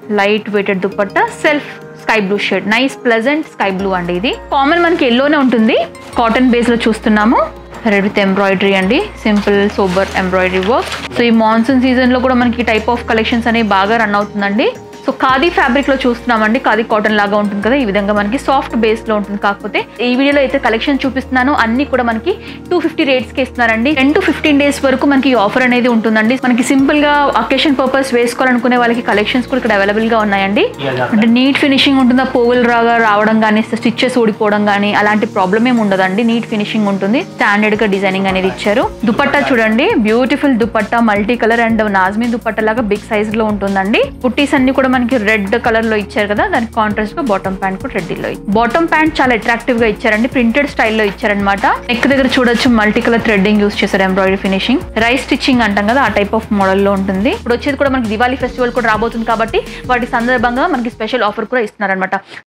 Light weighted dupatta self sky blue shade nice pleasant sky blue అండి ఇది common మనకి ఎల్లోనే ఉంటుంది కాటన్ బేస్ లో చూస్తున్నాము రెడ్ విత్ ఎంబ్రాయిడరీ అండి simple super embroidery work so ఈ మాన్సూన్ సీజన్ లో కూడా మనకి టైప్ ఆఫ్ కలెక్షన్స్ అనేవి బాగా రన్ అవుతుందండి సో ఖాదీ ఫ్యాబ్రిక్ లో చూస్తున్నామండి ఖాదీ కాటన్ లాగా ఉంటుంది కదా ఈ విధంగా మనకి సాఫ్ట్ బేస్ లో ఉంటుంది కాకపోతే ఈ వీడియోలో అయితే కలెక్షన్ చూపిస్తున్నాను అన్ని కూడా మనకి టూ ఫిఫ్టీ రేట్స్ కి ఇస్తున్నారండి టెన్ టు ఫిఫ్టీన్ డేస్ వరకు మనకి ఆఫర్ అనేది ఉంటుందండి మనకి సింపుల్ గా అకేషన్ పర్పస్ వేసుకోవాలనుకునే వాళ్ళకి కలెక్షన్స్ కూడా ఇక్కడ అవైలబుల్ గా ఉన్నాయండి किया जाता అంటే నీట్ ఫినిషింగ్ ఉంటుందా పోగులు రాగా రావడం కానీ స్టిచ్చెస్ ఊడిపోవడం కానీ అలాంటి ప్రాబ్లం ఏమి ఉండదండి నీట్ ఫినిషింగ్ ఉంటుంది స్టాండర్డ్ గా డిజైనింగ్ అనేది ఇచ్చారు దుపట్టా చూడండి beautiful dupatta multi colour and నాజ్మీ దుపట్టా లాగా బిగ్ సైజ్ లో ఉంటుందండి పుట్టీస్ అన్ని కూడా మనకి రెడ్ కలర్ లో ఇచ్చారు కదా దానికి కాంట్రాస్ట్ గా బాటమ్ ప్యాంట్ కూడా రెడ్ లో బాటమ్ ప్యాంట్ చాలా అట్రాక్టివ్ గా ఇచ్చారండి ప్రింటెడ్ స్టైల్లో ఇచ్చారనమాట నెక్ దగ్గర చూడొచ్చు మల్టీ కలర్ థ్రెడ్డింగ్ యూస్ చేశారు ఎంబ్రాయిడరీ ఫినిషింగ్ రైస్ స్టిచ్చింగ్ అంటాం కదా ఆ టైప్ ఆఫ్ మోడల్ లో ఉంటుంది ఇప్పుడు వచ్చేది కూడా మనకి దివాళీ ఫెస్టివల్ కూడా రాబోతుంది కాబట్టి వాటి సందర్భంగా మనకి స్పెషల్ ఆఫర్ కూడా ఇస్తున్నారనమాట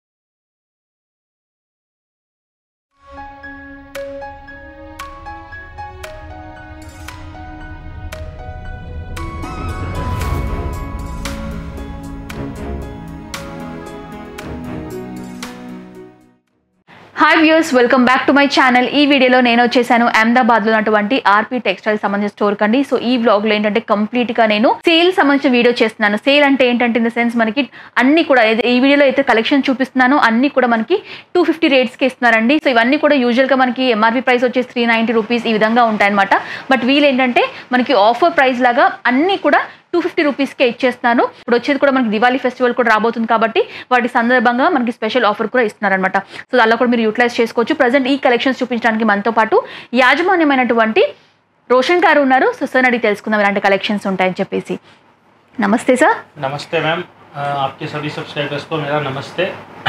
hi views welcome back to my channel ఈ వీడియోలో నేను వచ్చేసాను అహ్మదాబాద్ లో ఉన్నటువంటి ఆర్పీ టెక్స్టైల్ సంబంధించిన స్టోర్ కండి సో ఈ బ్లాగ్ లో ఏంటంటే కంప్లీట్ గా నేను సేల్ సంబంధించిన వీడియో చేస్తున్నాను సేల్ అంటే ఏంటంటే ఇన్ ద సెన్స్ మనకి అన్ని కూడా ఏది- ఈ వీడియోలో అయితే కలెక్షన్ చూపిస్తున్నాను అన్ని కూడా మనకి టూ ఫిఫ్టీ రేట్స్ కి ఇస్తున్నారండి సో ఇవన్నీ కూడా యూజువల్ గా మనకి ఎంఆర్పీ ప్రైస్ వచ్చేసి త్రీ నైన్టీ రూపీస్ ఈ విధంగా ఉంటాయన్నమాట బట్ వీళ్ళు ఏంటంటే మనకి ఆఫర్ ప్రైస్ లాగా అన్ని కూడా టూ ఫిఫ్టీ రూపీస్కే ఇచ్చేస్తున్నాను ఇప్పుడు వచ్చేది కూడా మనకి దివాళీ ఫెస్టివల్ కూడా రాబోతుంది కాబట్టి వాటి సందర్భంగా మనకి స్పెషల్ ఆఫర్ కూడా ఇస్తున్నారనమాట సో అలా కూడా మీరు యూటిలైజ్ చేసుకోవచ్చు ప్రజెంట్ ఈ కలెక్షన్స్ చూపించడానికి మనతో పాటు యాజమాన్యమైనటువంటి రోషన్ గారు ఉన్నారు సో సార్ అడిగి తెలుసుకుందాం ఇలాంటి కలెక్షన్స్ ఉంటాయని చెప్పేసి నమస్తే సార్ नमस्ते मैम अ, आपके सभी सब्सक्राइबर्स को मेरा नमस्ते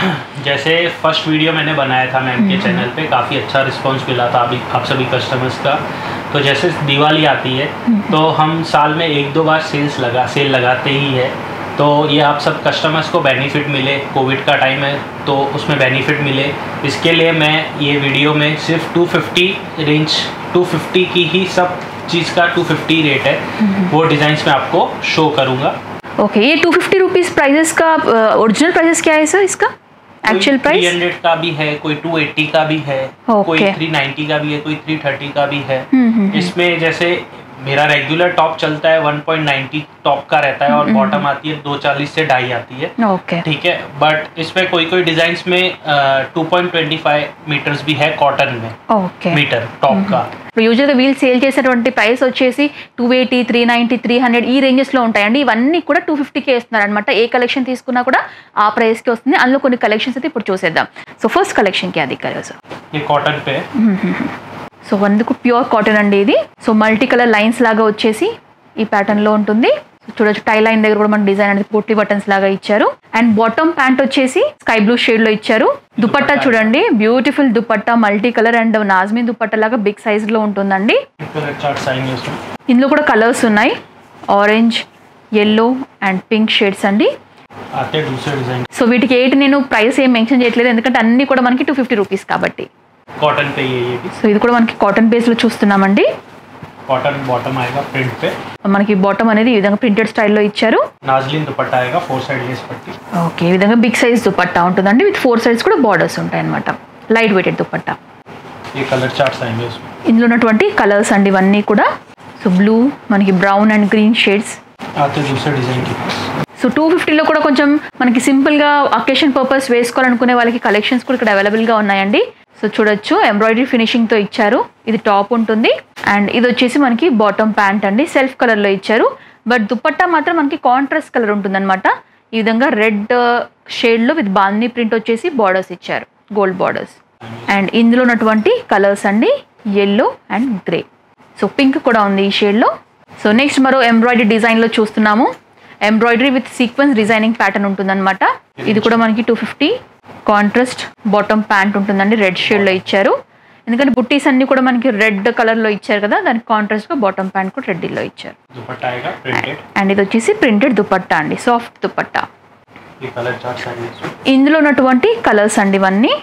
जैसे फर्स्ट वीडियो मैंने बनाया था मैम के चैनल पे काफ़ी अच्छा रिस्पांस मिला था अभी आप सभी कस्टमर्स का तो जैसे दिवाली आती है तो हम साल में एक दो बार सेल्स लगा सेल लगाते ही है तो ये आप सब कस्टमर्स को बेनिफिट मिले कोविड का टाइम है तो उसमें बेनिफिट मिले इसके लिए मैं ये वीडियो में सिर्फ 250 रेंज 250 की ही सब चीज़ का 250 रेट है वो डिज़ाइंस मैं आपको शो करूँगा ओके ये टू फिफ्टी रुपीज़ प्राइजेस का ओरिजिनल प्राइजेस क्या है सर इसका एक्चुअल थ्री प्राइस हंड्रेड का भी है कोई टू एट्टी का भी है Okay. कोई थ्री नाइन्टी का भी है कोई थ्री थर्टी का भी है हम्म, हम्म, इसमें जैसे मेरा रेगुलर टॉप चलता है वन पॉइंट नाइन्टी टॉप का रहता है और बॉटम आती है दो चालीस से ढाई आती है ओके ठीक है बट इसमें कोई कोई डिजाइन में two point twenty five metres भी है कॉटन में ओके मीटर टॉप का ఇప్పుడు యూజువల్గా వీళ్ళు సేల్ చేసేటువంటి ప్రైస్ వచ్చేసి two eighty three ninety three hundred ఈ రేంజెస్లో ఉంటాయండి ఇవన్నీ కూడా టూ ఫిఫ్టీకే ఇస్తున్నారు అనమాట ఏ కలెక్షన్ తీసుకున్నా కూడా ఆ ప్రైస్కి వస్తుంది అందులో కొన్ని కలెక్షన్స్ అయితే ఇప్పుడు చూసేద్దాం సో ఫస్ట్ కలెక్షన్కి అది కదా సార్ ये कॉटन पे है సో అందుకు ప్యూర్ కాటన్ అండి ఇది సో మల్టీ కలర్ లైన్స్ లాగా వచ్చేసి ఈ ప్యాటర్న్ లో ఉంటుంది సో చూడొచ్చు టై లైన్ దగ్గర కూడా మన డిజైన్ అనేది పోట్లీ బటన్స్ లాగా ఇచ్చారు అండ్ బాటమ్ ప్యాంట్ వచ్చేసి స్కై బ్లూ షేడ్ లో ఇచ్చారు దుపట్టా చూడండి beautiful dupatta multi colour and నాజ్మీ దుపట్టా లాగా బిగ్ సైజ్ లో ఉంటుందండి कलर चार्ट आएंगे उसमें ఇందులో కూడా కలర్స్ ఉన్నాయి orange yellow and pink shades అండి आते हैं दूसरे डिजाइन సో వీటికి ఏంటి నేను ప్రైస్ ఏం మెన్షన్ చేయట్లేదు ఎందుకంటే అన్ని కూడా మనకి టూ ఫిఫ్టీ రూపీస్ కాబట్టి कॉटन पे ये ये भी సో ఇది కూడా మనకి కాటన్ బేస్ లో చూస్తున్నామండి कॉटन बॉटम आएगा प्रिंट पे మనకి బాటమ్ అనేది ఈ విధంగా ప్రింటెడ్ స్టైల్లో ఇచ్చారు नाजलिन दुपट्टा आएगा फोर साइड लेस पट्टी ఓకే ఈ విధంగా బిగ్ సైజ్ దుపట్టా ఉంటుందండి విత్ ఫోర్ సైడ్స్ కూడా బార్డర్స్ ఉంటాయి అనమాట లైట్ వెయిటెడ్ దుపట్టా ये कलर चार्ट्स आएंगे उसमें ఇందులో ఉన్నటువంటి కలర్స్ అండి ఇవన్నీ కూడా సో బ్లూ మనకి బ్రౌన్ అండ్ గ్రీన్ షేడ్స్ आते हैं दूसरे डिजाइन के पास సో టూ ఫిఫ్టీలో కూడా కొంచెం మనకి సింపుల్గా అకేషన్ పర్పస్ వేసుకోవాలనుకునే వాళ్ళకి కలెక్షన్స్ కూడా ఇక్కడ అవైలబుల్గా ఉన్నాయండి సో చూడొచ్చు ఎంబ్రాయిడరీ ఫినిషింగ్తో ఇచ్చారు ఇది టాప్ ఉంటుంది అండ్ ఇది వచ్చేసి మనకి బాటమ్ ప్యాంట్ అండి సెల్ఫ్ కలర్లో ఇచ్చారు బట్ దుపట్టా మాత్రం మనకి కాంట్రాస్ట్ కలర్ ఉంటుందన్నమాట ఈ విధంగా రెడ్ షేడ్లో విత్ బాందీ ప్రింట్ వచ్చేసి బార్డర్స్ ఇచ్చారు గోల్డ్ బార్డర్స్ అండ్ ఇందులో ఉన్నటువంటి కలర్స్ అండి yellow and grey so pink కూడా ఉంది ఈ షేడ్లో సో నెక్స్ట్ మరో ఎంబ్రాయిడరీ డిజైన్లో చూస్తున్నాము embroidery with sequence designing pattern ఉంటుందన్నమాట ఇది కూడా మనకి two fifty contrast bottom pant ఉంటుందండి రెడ్ షేడ్లో ఇచ్చారు ఎందుకంటే బుట్టీస్ అన్ని కూడా మనకి రెడ్ కలర్లో ఇచ్చారు కదా దానికి కాంట్రాస్ట్గా బాటమ్ ప్యాంట్ కూడా రెడ్లో ఇచ్చారు दुपट्टा आएगा प्रिंटेड అండ్ ఇది వచ్చేసి ప్రింటెడ్ దుపట్టా అండి సాఫ్ట్ దుపట్టా ये कलर चार्ट्स आएंगे इसमें ఇందులో ఉన్నటువంటి కలర్స్ అండి ఇవన్నీ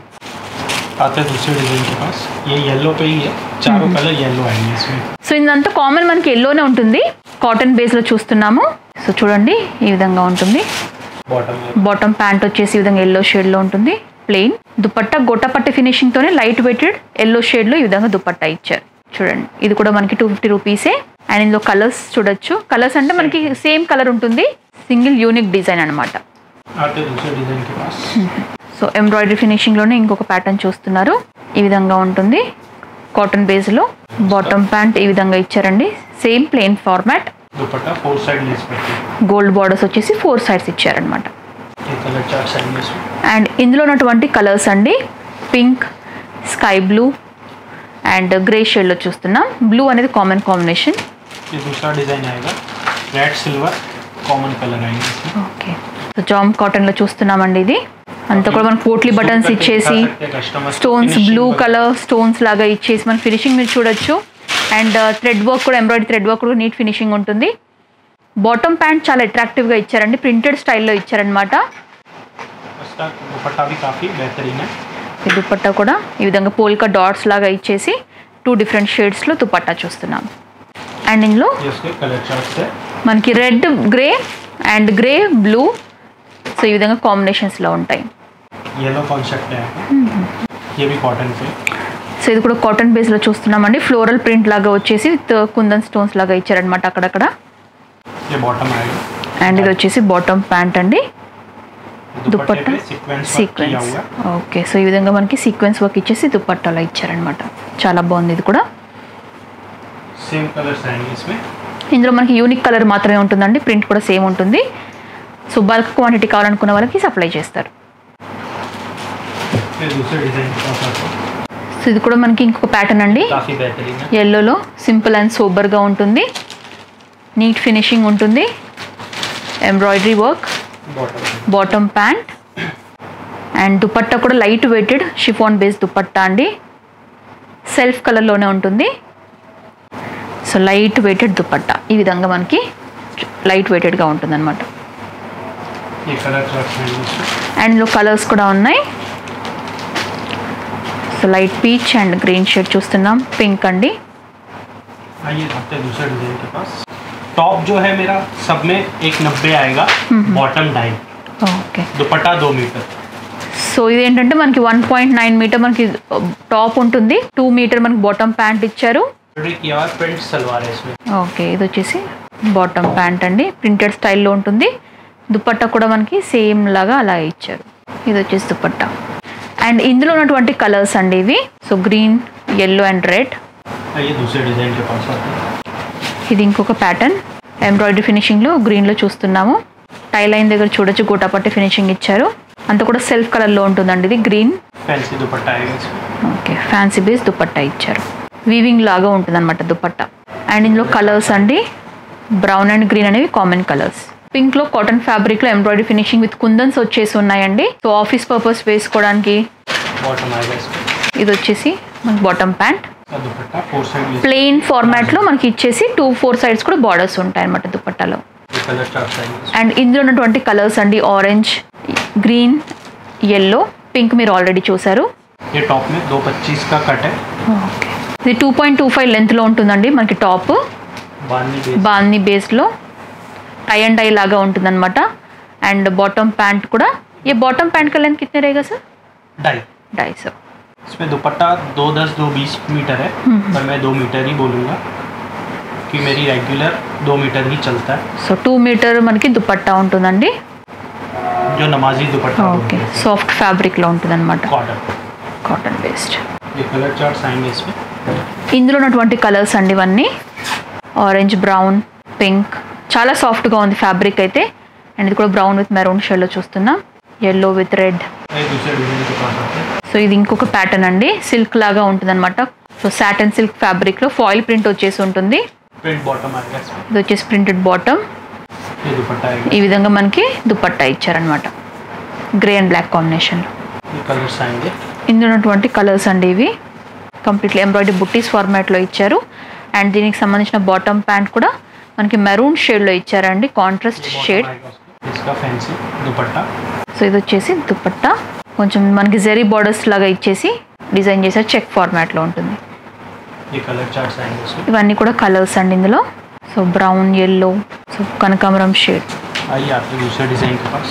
आते हैं दूसरे डिजाइन के पास ये येलो पे ही है चारों कलर येलो आएंगे इसमें సో ఇదంతా కామన్ మనకి ఎల్లోనే ఉంటుంది కాటన్ బేస్లో చూస్తున్నాము సో చూడండి ఈ విధంగా ఉంటుంది बॉटम में బాటమ్ ప్యాంట్ వచ్చేసి ఈ విధంగా ఎల్లో షేడ్లో ఉంటుంది ప్లెయిన్ దుపట్టా గొట్టపట్టి ఫినిషింగ్తోనే లైట్ వెయిటెడ్ ఎల్లో షేడ్లో ఈ విధంగా దుపట్టా ఇచ్చారు చూడండి ఇది కూడా మనకి టూ ఫిఫ్టీ రూపీసే అండ్ ఇందులో కలర్స్ చూడొచ్చు కలర్స్ అంటే మనకి సేమ్ కలర్ ఉంటుంది సింగిల్ యూనిక్ డిజైన్ అనమాట आते दूसरे डिजाइन के पास సో ఎంబ్రాయిడరీ ఫినిషింగ్లోనే ఇంకొక ప్యాటర్న్ చూస్తున్నారు ఈ విధంగా ఉంటుంది కాటన్ బేస్లో బాటమ్ ప్యాంట్ ఈ విధంగా ఇచ్చారండి same plain format dupatta four side lace पट्टी గోల్డ్ బార్డర్స్ వచ్చేసి ఫోర్ సైడ్స్ ఇచ్చారనమాట ये कलर चार्ट साइड में इसमें అండ్ ఇందులో ఉన్నటువంటి కలర్స్ అండి pink sky blue and grey షేడ్లో చూస్తున్నాం బ్లూ అనేది కామన్ కాంబినేషన్ ये दूसरा डिजाइन आएगा रेड सिल्वर कॉमन कलर आएंगे इसमें ఓకే సో జామ్ కాటన్లో చూస్తున్నామండి ఇది అంతా కూడా మనకు పోట్లీ బటన్స్ ఇచ్చేసి స్టోన్స్ బ్లూ కలర్ స్టోన్స్ లాగా ఇచ్చేసి మన ఫినిషింగ్ మీరు చూడొచ్చు అండ్ థ్రెడ్ వర్క్ కూడా ఎంబ్రాయిడరీ థ్రెడ్ వర్క్ కూడా నీట్ ఫినిషింగ్ ఉంటుంది బాటమ్ ప్యాంట్ చాలా అట్రాక్టివ్గా ఇచ్చారండి ప్రింటెడ్ స్టైల్లో ఇచ్చారనమాట इसका दुपट्टा भी काफ़ी बेहतरीन है ఈ దుపట్టా కూడా ఈ విధంగా పోల్కా డాట్స్ లాగా ఇచ్చేసి టూ డిఫరెంట్ షేడ్స్లో దుపట్టా చూస్తున్నాం అండ్ ఇందులో ये उसके कलर चार्ट है మనకి red grey and grey blue so ఈ విధంగా కాంబినేషన్స్లో ఉంటాయి येलो कॉन्सेप्ट है ये भी कॉटन पे సో ఇది కూడా కాటన్ బేస్లో చూస్తున్నామండి ఫ్లోరల్ ప్రింట్ లాగా వచ్చేసి విత్ కుందన్ స్టోన్స్ లాగా ఇచ్చారనమాట అక్కడక్కడ ये बॉटम आएगा అండ్ ఇది వచ్చేసి బాటమ్ ప్యాంట్ అండి दुपट्टे दुपट्टा पे सीक्वेंस किया సీక్వెన్స్ हुआ है ఓకే సో ఈ విధంగా మనకి సీక్వెన్స్ వర్క్ ఇచ్చేసి దుపట్టాలో ఇచ్చారనమాట చాలా బాగుంది ఇది కూడా सेम कलर्स आएंगे इसमें ఇందులో మనకి యూనిక్ కలర్ మాత్రమే ఉంటుందండి ప్రింట్ కూడా సేమ్ ఉంటుంది సో బల్క్ క్వాంటిటీ కావాలనుకున్న వాళ్ళకి సప్లై చేస్తారు फिर दूसरे डिजाइन के पास आता हूँ సో ఇది కూడా మనకి ఇంకొక ప్యాటర్న్ అండి काफ़ी बेहतरीन है ఎల్లోలో సింపుల్ అండ్ సూపర్గా ఉంటుంది నీట్ ఫినిషింగ్ ఉంటుంది embroidery work bottom bottom pant and dupatta కూడా light weighted chiffon base dupatta అండి సెల్ఫ్ కలర్లోనే ఉంటుంది సో లైట్ వెయిటెడ్ దుపట్టా ఈ విధంగా మనకి లైట్ వెయిటెడ్గా ఉంటుందన్నమాట ये कलर चार्ट आएंगे इसमें అండ్ ఇందులో కలర్స్ కూడా ఉన్నాయి so light peach and green shade చూస్తున్నాం పింక్ అండి आइए आते हैं दूसरे डिजाइन के पास टॉप जो है मेरा सब में एक नब्बे आएगा बॉटम ढाई ఓకే दुपट्टा दो मीटर సో ఇదేంటంటే మనకి వన్ పాయింట్ నైన్ మీటర్ మనకి టాప్ ఉంటుంది టూ మీటర్ మనకి బాటమ్ ప్యాంట్ ఇచ్చారు एम्ब्रॉयडरी किया हुआ प्रिंट सलवार है इसमें ఓకే ఇది వచ్చేసి బాటమ్ ప్యాంట్ అండి ప్రింటెడ్ స్టైల్లో ఉంటుంది దుపట్టా కూడా మనకి సేమ్ లాగా అలా ఇచ్చారు ఇది వచ్చేసి దుపట్టా అండ్ ఇందులో ఉన్నటువంటి కలర్స్ అండి ఇవి so green yellow and red आइए दूसरे डिजाइन के पास आते हैं ఇది ఇంకొక ప్యాటర్న్ ఎంబ్రాయిడరీ ఫినిషింగ్లో గ్రీన్లో చూస్తున్నాము టై లైన్ దగ్గర చూడొచ్చు గోటాపట్టి ఫినిషింగ్ ఇచ్చారు అంతా కూడా సెల్ఫ్ కలర్లో ఉంటుందండి ఇది గ్రీన్ फैंसी दुपट्टा आएगा इसमें ఓకే ఫ్యాన్సీ బేస్ దుపట్టా ఇచ్చారు వీవింగ్ లాగా ఉంటుంది అనమాట దుపట్టా అండ్ ఇందులో కలర్స్ అండి బ్రౌన్ అండ్ గ్రీన్ అనేవి కామన్ కలర్స్ పింక్ లో కాటన్ ఫ్యాబ్రిక్ లో ఎంబ్రాయిడరీ ఫినిషింగ్ విత్ కుందన్స్ వచ్చేసి ఉన్నాయండి సో ఆఫీస్ పర్పస్ వేసుకోవడానికి बॉटम आएगा इसमें ఇది వచ్చేసి మనకి బాటమ్ ప్యాంట్ इसका dupatta four side plain format లో మనకి ఇచ్చేసి టూ ఫోర్ సైడ్స్ కూడా బార్డర్స్ ఉంటాయి అనమాట దుపట్టాలో ये कलर चार्ट आएंगे इसमें అండ్ ఇందులో ఉన్నటువంటి కలర్స్ అండి ఆరెంజ్ గ్రీన్ ఎల్లో పింక్ మీరు ఆల్రెడీ చూసారు ये टॉप में दो पच्चीस का कट है ఓకే ఇది టూ పాయింట్ టూ ఫైవ్ లెంత్లో ఉంటుందండి మనకి టాప్ बानी बेस బాన్ని బేస్లో టై అండ్ డై లాగా ఉంటుందన్నమాట అండ్ బాటమ్ ప్యాంట్ కూడా ये बॉटम पैंट का लेंथ कितने रहेगा सर ढाई ढाई सौ इसमें दुपट्टा दो दस दो बीस मीटर है पर मैं दो मीटर ही बोलूँगा कि मेरी रेगुलर दो मीटर ही चलता है సో టూ మీటర్ మనకి దుపట్టా ఉంటుందండి जो नमाजी दुपट्टा ఓకే సాఫ్ట్ ఫ్యాబ్రిక్లో ఉంటుందన్నమాట कॉटन కాటన్ బేస్డ్ ये कलर चार्ट्स आएंगे इसमें ఇందులో ఉన్నటువంటి కలర్స్ అండి ఇవన్నీ ఆరెంజ్ బ్రౌన్ పింక్ చాలా సాఫ్ట్గా ఉంది ఫ్యాబ్రిక్ అయితే అండ్ ఇది కూడా బ్రౌన్ విత్ మెరూన్ షేడ్లో చూస్తున్నాం ఎల్లో విత్ రెడ్ ये दूसरे डिजाइन के पास आते हैं సో ఇది ఇంకొక ప్యాటర్న్ అండి సిల్క్ లాగా ఉంటుందన్నమాట సో సాటన్ సిల్క్ ఫ్యాబ్రిక్లో ఫాయిల్ ప్రింట్ వచ్చేసి ఉంటుంది प्रिंट बॉटम आएगा इसमें ఇది వచ్చేసి ప్రింటెడ్ బాటమ్ ये दुपट्टा आएगा ఈ విధంగా మనకి దుపట్టా ఇచ్చారనమాట గ్రే అండ్ బ్లాక్ కాంబినేషన్లో ये कलर्स आएंगे ఇందులో ఉన్నటువంటి కలర్స్ అండి ఇవి కంప్లీట్లీ ఎంబ్రాయిడరీ బుట్టీస్ ఫార్మాట్లో ఇచ్చారు అండ్ దీనికి సంబంధించిన బాటమ్ ప్యాంట్ కూడా మనకి మెరూన్ షేడ్లో ఇచ్చారండి కాంట్రాస్ట్ बॉटम షేడ్ आएगा उसका। इसका फैंसी दुपट्टा సో ఇది వచ్చేసి దుపట్టా కొంచెం మనకి జెరీ బార్డర్స్ లాగా ఇచ్చేసి డిజైన్ చేశారు చెక్ ఫార్మాట్లో ఉంటుంది ये कलर चार्ट्स आएंगे उसमें ఇవన్నీ కూడా కలర్స్ అండి ఇందులో సో బ్రౌన్ ఎల్లో సో కనకాంబరం షేడ్ आइए आपके दूसरे डिजाइन के पास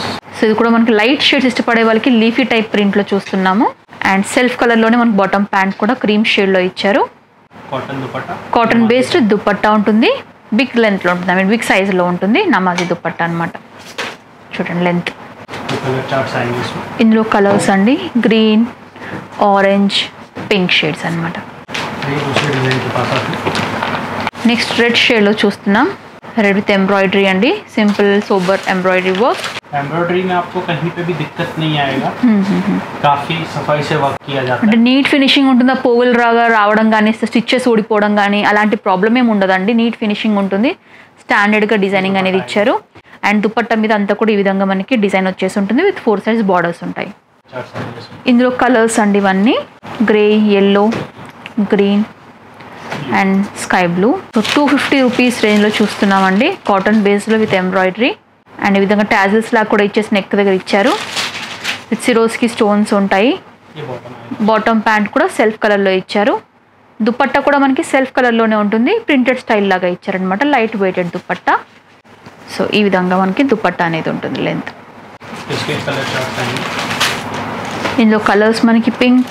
ఇది కూడా మనకి లైట్ షేడ్స్ ఇష్టపడే వాళ్ళకి లీఫీ టైప్ ప్రింట్లో చూస్తున్నాము అండ్ సెల్ఫ్ కలర్లోనే మనకి బాటమ్ ప్యాంట్ కూడా క్రీమ్ షేడ్లో ఇచ్చారు cotton dupatta cotton based dupatta ఉంటుంది బిగ్ లెంత్లో ఉంటుంది ఐ మీన్ బిగ్ సైజులో ఉంటుంది నమాజీ దుపట్టా అనమాట చూడండి లెంత్ ये कलर चार्ट आएंगे इसमें ఇందులో కలర్స్ అండి గ్రీన్ ఆరెంజ్ పింక్ షేడ్స్ అన్నమాట ये दूसरे डिजाइन के पास आते हैं నెక్స్ట్ రెడ్ షేడ్లో చూస్తున్నాం రెడ్ విత్ ఎంబ్రాయిడరీ అండి simple sober embroidery work embroidery में आपको कहीं पे भी दिक्कत नहीं आएगा काफी सफाई से वर्क किया जाता అంటే है నీట్ ఫినిషింగ్ ఉంటుందా పోగులు రాగా రావడం కానీ స్టిచ్చెస్ ఊడిపోవడం కానీ అలాంటి ప్రాబ్లం ఏమి ఉండదండి నీట్ ఫినిషింగ్ ఉంటుంది స్టాండర్డ్గా డిజైనింగ్ అనేది ఇచ్చారు అండ్ దుపట్టా మీద అంతా కూడా ఈ విధంగా మనకి డిజైన్ వచ్చేసి ఉంటుంది విత్ ఫోర్ సైజ్ బార్డర్స్ ఉంటాయి चार्ट आएंगे इसमें ఇందులో కలర్స్ అండి ఇవన్నీ grey yellow green and sky blue so two fifty rupees రేంజ్లో చూస్తున్నామండి కాటన్ బేస్లో విత్ ఎంబ్రాయిడరీ అండ్ ఈ విధంగా టాజిల్స్ లాగా కూడా ఇచ్చేసి నెక్ దగ్గర ఇచ్చారు విత్ సిరోస్కి స్టోన్స్ ఉంటాయి ये बॉटम आएगा బాటమ్ ప్యాంట్ కూడా సెల్ఫ్ కలర్లో ఇచ్చారు దుపట్టా కూడా మనకి సెల్ఫ్ కలర్లోనే ఉంటుంది ప్రింటెడ్ స్టైల్ లాగా ఇచ్చారనమాట లైట్ వెయిటెడ్ దుపట్టా సో ఈ విధంగా మనకి దుపట్టా అనేది ఉంటుంది లెంత్ इसके कलर चार्ट आएंगे ఇందులో కలర్స్ మనకి pink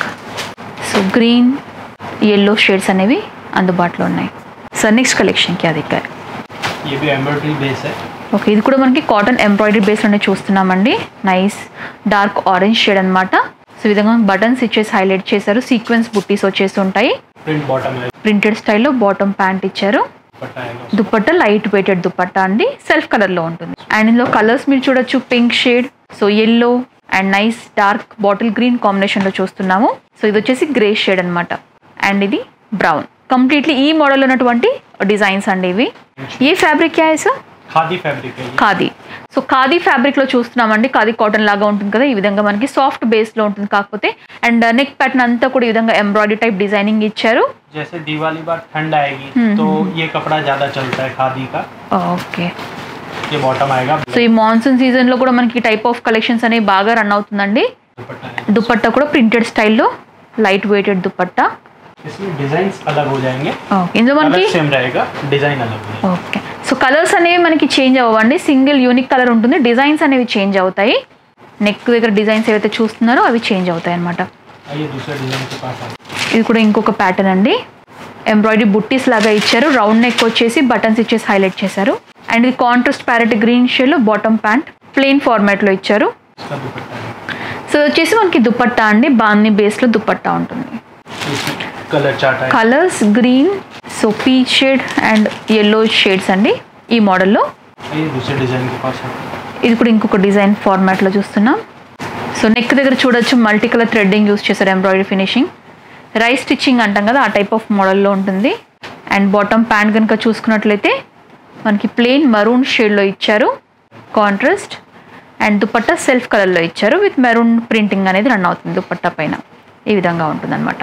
so green yellow shades అనేవి అందుబాటులో ఉన్నాయి సో నెక్స్ట్ కలెక్షన్కి అది ఇక్కడ ये भी एम्ब्रॉयडरी बेस है ఓకే ఇది కూడా మనకి కాటన్ ఎంబ్రాయిడరీ బేస్లోనే చూస్తున్నామండి నైస్ డార్క్ ఆరెంజ్ షేడ్ అనమాట సో ఈ విధంగా బటన్స్ ఇచ్చేసి హైలైట్ చేశారు సీక్వెన్స్ బుట్టీస్ వచ్చేసి ఉంటాయి प्रिंट बॉटम है ప్రింటెడ్ స్టైల్లో బాటమ్ ప్యాంట్ ఇచ్చారు दुपट्टा आएगा దుపట్టా లైట్ వెయిటెడ్ దుపట్టా అండి సెల్ఫ్ కలర్లో ఉంటుంది అండ్ ఇందులో కలర్స్ మీరు చూడొచ్చు pink shade so yellow and nice dark bottle green కాంబినేషన్లో చూస్తున్నాము సో ఇది వచ్చేసి గ్రే షేడ్ అన్నమాట అండ్ ఇది బ్రౌన్ కంప్లీట్లీ ఈ మోడల్ ఉన్నటువంటి డిజైన్స్ అండి ఇవి ఏ ఫ్యాబ్రిక్ యా సార్ खादी फैब्रिक है ये ఖాదీ సో ఖాదీ ఫ్యాబ్రిక్లో చూస్తున్నామండి ఖాదీ కాటన్ లాగా ఉంటుంది కదా ఈ విధంగా మనకి సాఫ్ట్ బేస్లో ఉంటుంది కాకపోతే అండ్ నెక్ ప్యాటర్న్ అంతా కూడా ఈ విధంగా ఎంబ్రాయిడరీ టైప్ డిజైనింగ్ ఇచ్చారు जैसे दिवाली बाद ठंड आएगी तो ये कपड़ा ज्यादा चलता है खादी का ఓకే ये बॉटम आएगा సో ఈ మాన్సూన్ సీజన్లో కూడా మనకి టైప్ ఆఫ్ కలెక్షన్స్ అనేవి బాగా రన్ అవుతుందండి दुपट्टा आएगा దుపట్టా కూడా ప్రింటెడ్ స్టైల్లో లైట్ వెయిటెడ్ దుపట్టా इसमें डिजाइन अलग हो जाएंगे ఓకే ఇందులో మనకి कलर सेम रहेगा डिजाइन अलग हो जाएगा ఓకే సో కలర్స్ అనేవి మనకి చేంజ్ అవ్వండి సింగిల్ యూనిక్ కలర్ ఉంటుంది డిజైన్స్ అనేవి చేంజ్ అవుతాయి నెక్ దగ్గర డిజైన్స్ ఏవైతే చూస్తున్నారో అవి చేంజ్ అవుతాయి అనమాట आइए दूसरे डिजाइन के पास आते ఇది కూడా ఇంకొక ప్యాటర్న్ అండి ఎంబ్రాయిడరీ బుట్టీస్ లాగా ఇచ్చారు రౌండ్ నెక్ వచ్చేసి బటన్స్ ఇచ్చేసి హైలైట్ చేశారు అండ్ ఇది కాంట్రాస్ట్ ప్యారెట్ గ్రీన్ షేడ్లో బాటమ్ ప్యాంట్ ప్లెయిన్ ఫార్మాట్లో ఇచ్చారు इसका दुपट्टा है సో ఇది వచ్చేసి మనకి దుపట్టా అండి బాన్ని బేస్లో దుపట్టా ఉంటుంది इसमें कलर चार्ट आएगा colours green so peach shade and yellow shades అండి ఈ మోడల్లో आइए दूसरे डिजाइन के पास आते हैं ఇది కూడా ఇంకొక డిజైన్ ఫార్మాట్లో చూస్తున్నాం సో నెక్ దగ్గర చూడొచ్చు మల్టీ కలర్ థ్రెడ్డింగ్ యూస్ చేశారు ఎంబ్రాయిడరీ ఫినిషింగ్ రైస్ స్టిచ్చింగ్ అంటాం కదా ఆ టైప్ ఆఫ్ మోడల్లో ఉంటుంది అండ్ బాటమ్ ప్యాంట్ కనుక చూసుకున్నట్లయితే మనకి ప్లెయిన్ మరూన్ షేడ్లో ఇచ్చారు కాంట్రాస్ట్ అండ్ దుపట్టా సెల్ఫ్ కలర్లో ఇచ్చారు విత్ మెరూన్ ప్రింటింగ్ అనేది రన్ అవుతుంది దుపట్టా పైన ఈ విధంగా ఉంటుంది అనమాట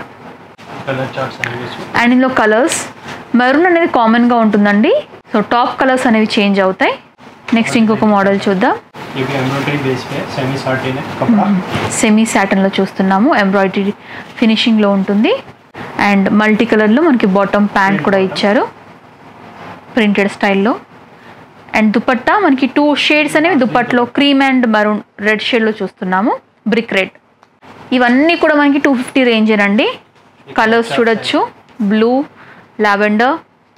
कलर चार्ट आएंगे इसमें అండ్ ఇందులో కలర్స్ మెరూన్ అనేది కామన్గా ఉంటుందండి సో టాప్ కలర్స్ అనేవి చేంజ్ అవుతాయి నెక్స్ట్ ఇంకొక మోడల్ చూద్దాం ये भी एम्ब्रॉयडरी बेस पे है सेमी साटिन है कपड़ा సెమీ సాటన్లో చూస్తున్నాము ఎంబ్రాయిడరీ ఫినిషింగ్లో ఉంటుంది అండ్ మల్టీ కలర్లో మనకి బాటమ్ ప్యాంట్ కూడా ఇచ్చారు ప్రింటెడ్ స్టైల్లో అండ్ దుపట్టా మనకి టూ షేడ్స్ అనేవి దుప్పట్లో క్రీమ్ అండ్ మరూన్ రెడ్ షేడ్లో చూస్తున్నాము బ్రిక్ రెడ్ ఇవన్నీ కూడా మనకి టూ ఫిఫ్టీ రేంజేనండి కలర్స్ చూడొచ్చు బ్లూ లావెండర్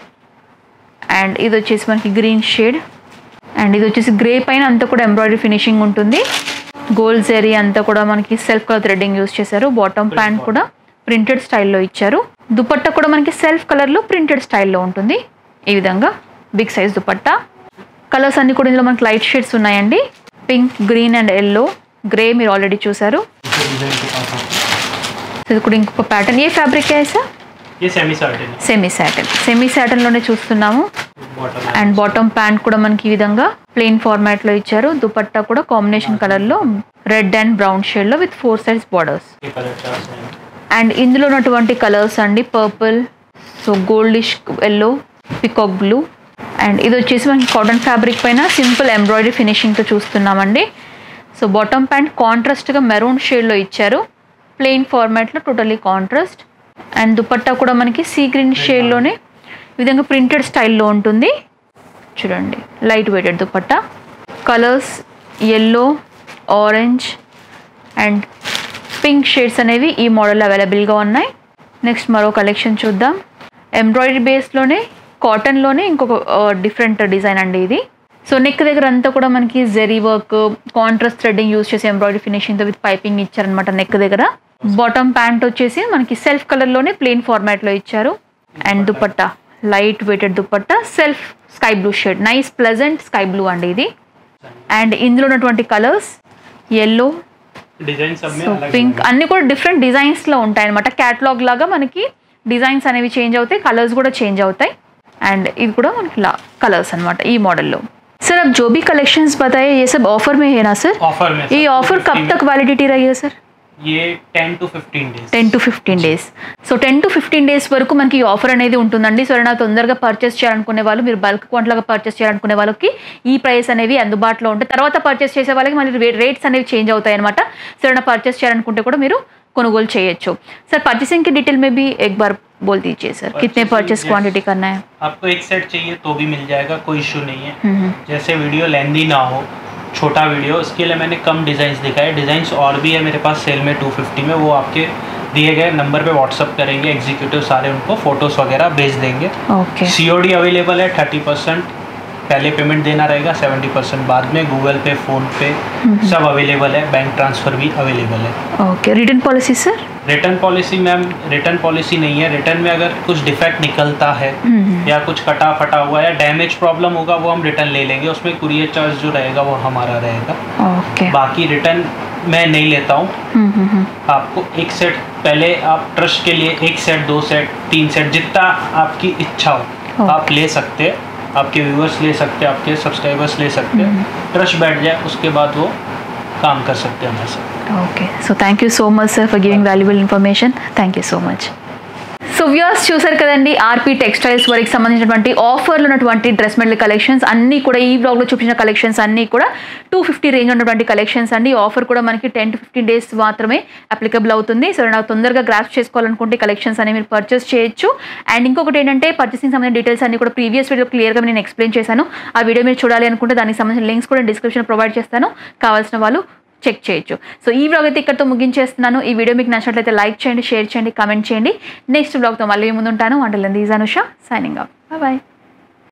అండ్ ఇది వచ్చేసి మనకి గ్రీన్ షేడ్ అండ్ ఇది వచ్చేసి గ్రే పైన అంతా కూడా ఎంబ్రాయిడరీ ఫినిషింగ్ ఉంటుంది గోల్డ్ జెరీ అంతా కూడా మనకి సెల్ఫ్ కలర్ థ్రెడ్డింగ్ యూస్ చేశారు బాటమ్ ప్యాంట్ కూడా ప్రింటెడ్ స్టైల్లో ఇచ్చారు దుపట్టా కూడా మనకి సెల్ఫ్ కలర్లో ప్రింటెడ్ స్టైల్లో ఉంటుంది ఈ విధంగా బిగ్ సైజ్ దుపట్టా కలర్స్ అన్ని కూడా ఇందులో మనకి లైట్ షేడ్స్ ఉన్నాయండి pink green and yellow grey మీరు ఆల్రెడీ చూసారు दूसरे डिजाइन के पास आते हैं సో ఇది కూడా ఇంకొక ప్యాటర్న్ ఏ ఫ్యాబ్రిక్ సార్ ये सेमी साटिन है సెమీ సాటన్ సెమీ సాటన్లోనే చూస్తున్నాము बॉटम అండ్ బాటమ్ ప్యాంట్ కూడా మనకి ఈ విధంగా ప్లెయిన్ ఫార్మాట్ లో ఇచ్చారు దుపట్టా కూడా కాంబినేషన్ కలర్ లో రెడ్ అండ్ బ్రౌన్ షేడ్ లో విత్ ఫోర్ సైజ్ బార్డర్స్ ये कलर चार्ट आएंगे అండ్ ఇందులో ఉన్నటువంటి కలర్స్ అండి purple so goldish yellow peacock blue and ఇది వచ్చేసి మనకి కాటన్ ఫ్యాబ్రిక్ పైన సింపుల్ ఎంబ్రాయిడరీ ఫినిషింగ్తో చూస్తున్నామండి సో బాటమ్ ప్యాంట్ కాంట్రాస్ట్గా మెరూన్ షేడ్లో ఇచ్చారు ప్లెయిన్ ఫార్మాట్లో టోటలీ కాంట్రాస్ట్ అండ్ దుపట్టా కూడా మనకి సీ గ్రీన్ షేడ్లోనే ఈ విధంగా ప్రింటెడ్ స్టైల్లో ఉంటుంది చూడండి light weighted dupatta colours yellow orange and pink shades అనేవి ఈ మోడల్ అవైలబుల్గా ఉన్నాయి నెక్స్ట్ మరో కలెక్షన్ చూద్దాం ఎంబ్రాయిడరీ బేస్లోనే కాటన్లోనే ఇంకొక డిఫరెంట్ డిజైన్ అండి ఇది సో నెక్ దగ్గర అంతా కూడా మనకి zari work contrast threading use చేసి ఎంబ్రాయిడరీ ఫినిషింగ్తో విత్ పైపింగ్ ఇచ్చారనమాట నెక్ దగ్గర బాటమ్ ప్యాంట్ వచ్చేసి మనకి సెల్ఫ్ కలర్లోనే ప్లెయిన్ ఫార్మాట్లో ఇచ్చారు and dupatta light weighted dupatta self sky blue shade nice pleasant sky blue అండి ఇది అండ్ ఇందులో ఉన్నటువంటి కలర్స్ ఎల్లో डिजाइन सब में సో अलग పింక్ అన్ని కూడా డిఫరెంట్ డిజైన్స్ లో ఉంటాయి అనమాట క్యాటలాగ్ లాగా మనకి డిజైన్స్ అనేవి చేంజ్ అవుతాయి కలర్స్ కూడా చేంజ్ అవుతాయి అండ్ ఇది కూడా మనకి లా కలర్స్ అనమాట ఈ మోడల్లో सर अब जो भी कलेक्शंस बताए ये सब ऑफर में है ना सर ऑफर में ये ऑफर कब तक वैलिडिटी रही है सर ये ten to fifteen days ten to fifteen days so ten to fifteen days వరకు మనకి ఈ ఆఫర్ అనేది ఉంటుందండి సో నా తొందరగా పర్చేస్ చేయాలనుకునే వాళ్ళు మీరు బల్క్ క్వాంట్లాగా పర్చేస్ చేయాలనుకునే వాళ్ళకి ఈ ప్రైస్ అనేవి అందుబాటులో ఉంటాయి తర్వాత పర్చేస్ చేసే వాళ్ళకి మళ్ళీ రేట్స్ అనేవి చేంజ్ అవుతాయి అనమాట సో ఏమైనా పర్చేస్ చేయాలనుకుంటే కూడా మీరు కొనుగోలు చేయొచ్చు सर पर्चेसिंग की डिटेल में भी एक बार बोल दीजिए सर कितने Purchasing, परचेस yes. क्वांटिटी करना है आपको एक सेट चाहिए तो भी मिल जाएगा कोई इशू नहीं है हम्म, हम्म। जैसे वीडियो लेंदी ना हो छोटा वीडियो इसके लिए मैंने कम डिज़ाइंस दिखाए डिज़ाइंस और भी है मेरे पास सेल में 250 में वो आपके दिए गए नंबर पे व्हाट्सअप करेंगे एग्जीक्यूटिव सारे उनको फ़ोटोज़ वगैरह भेज देंगे ओके सी अवेलेबल है थर्टी परसेंट पहले पेमेंट देना रहेगा सेवेंटी परसेंट बाद में गूगल पे फ़ोन पे सब अवेलेबल है बैंक ट्रांसफ़र भी अवेलेबल है okay return policy sir return policy ma'am return policy नहीं है रिटर्न में अगर कुछ डिफेक्ट निकलता है या कुछ कटा फटा हुआ या डैमेज प्रॉब्लम होगा वो हम रिटर्न ले लेंगे उसमें कुरियर चार्ज जो रहेगा वो हमारा रहेगा ओके बाकी रिटर्न मैं नहीं लेता हूँ हम्म, हम्म, हम्म। आपको एक सेट पहले आप ट्रस्ट के लिए एक सेट दो सेट तीन सेट जितना आपकी इच्छा हो ओके। आप ले सकते हैं आपके व्यूअर्स ले सकते हैं आपके सब्सक्राइबर्स ले सकते हैं ट्रस्ट बैठ जाए उसके बाद वो काम कर सकते हैं हमारे साथ okay so thank you so much sir for giving valuable information thank you so much so viewers చూసారు కదండి ఆర్పీ టెక్స్టైల్స్ వారికి సంబంధించినటువంటి ఆఫర్లు ఉన్నటువంటి డ్రెస్ మెటల్ కలెక్షన్స్ అన్నీ కూడా ఈ బ్లాగ్లో చూపించిన కలెక్షన్స్ అన్నీ కూడా టూ ఫిఫ్టీ రేంజ్ ఉన్నటువంటి కలెక్షన్స్ అండి ఆఫర్ కూడా మనకి టెన్ టు ఫిఫ్టీన్ డేస్ మాత్రమే అప్లికబుల్ అవుతుంది సో నాకు తొందరగా గ్రాఫ్ చేసుకోవాలనుకుంటే కలెక్షన్స్ అనేవి మీరు పర్చేస్ చేయొచ్చు అండ్ ఇంకొకటి ఏంటంటే పర్చేసింగ్ సంబంధించిన డీటెయిల్స్ అన్ని కూడా ప్రీవియస్ వీడియో క్లియర్గా నేను ఎక్స్ప్లెయిన్ చేశాను ఆ వీడియో మీరు చూడాలి అనుకుంటే దానికి సంబంధించిన లింక్స్ కూడా డిస్క్రిప్షన్ ప్రొవైడ్ చేస్తాను కావాల్సిన వాళ్ళు చెక్ చేయొచ్చు సో ఈ బ్లాగ్ అయితే ఇక్కడతో ముగించేస్తున్నాను ఈ వీడియో మీకు నచ్చినట్లయితే లైక్ చేయండి షేర్ చేయండి కామెంట్ చేయండి నెక్స్ట్ బ్లాగ్తో మళ్ళీ మీ ముందు ఉంటాను వంటలంది ఈజానుష సైనింగ్ ఆఫ్ బాయ్